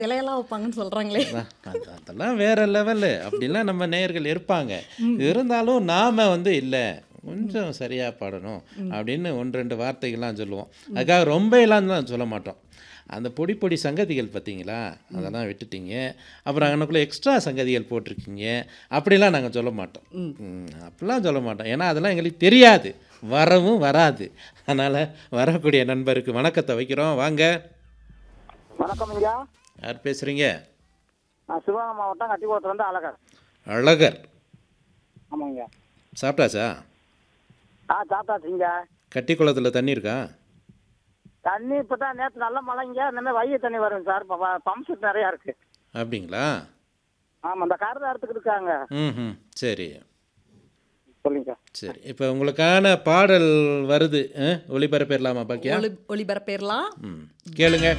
சிலையெல்லாம் வைப்பாங்கன்னு சொல்றாங்களே அதான், அது- அதெல்லாம் வேற லெவலு அப்படிலாம் நம்ம நேயர்கள் இருப்பாங்க இருந்தாலும் நாம வந்து இல்லை கொஞ்சம் சரியா பாடணும் அப்படின்னு ஒன்று ரெண்டு வார்த்தைகள்லாம் சொல்லுவோம் அதுக்காக ரொம்ப எல்லாம் சொல்ல மாட்டோம் அந்த பொடி பொடி சங்கதிகள் பார்த்தீங்களா அதெல்லாம் விட்டுட்டீங்க அப்புறம் அங்கனக்குள்ளே எக்ஸ்ட்ரா சங்கதிகள் போட்டிருக்கீங்க அப்படிலாம் நாங்கள் சொல்ல மாட்டோம் ம், அப்படிலாம் சொல்ல மாட்டோம் ஏன்னா அதெல்லாம் எங்களுக்கு தெரியாது வரவும் வராது அதனால் வரக்கூடிய நண்பருக்கு வணக்கத்தை வைக்கிறோம் வாங்க வணக்கம் ஐயா யார் பேசுகிறீங்க நான் சிவகங்கை மாவட்டம் கட்டிக்குளத்துலேருந்து அழகர் அழகர் ஆமாங்க சாப்பிட்டாச்சா ஆ சாப்பிட்டாச்சுங்க கட்டி குளத்தில் தண்ணி இருக்கா தண்ணி இப்போ தான் நேற்று நல்ல மழைங்க இனிமேல் வைய தண்ணி வரும் சார் இப்போ பம்ப் செட் நிறையா இருக்கு அப்படிங்களா ஆமாம் இந்த கருதை அறுத்துக்கிட்டு இருக்காங்க ம் ம் சரி சொல்லுங்க சரி இப்போ உங்களுக்கான பாடல் வருது ஆ? ஒளிபரப்பிடலாமா பாக்கியா ஒளி ஒளிபரப்பேர்லாம் ம் கேளுங்க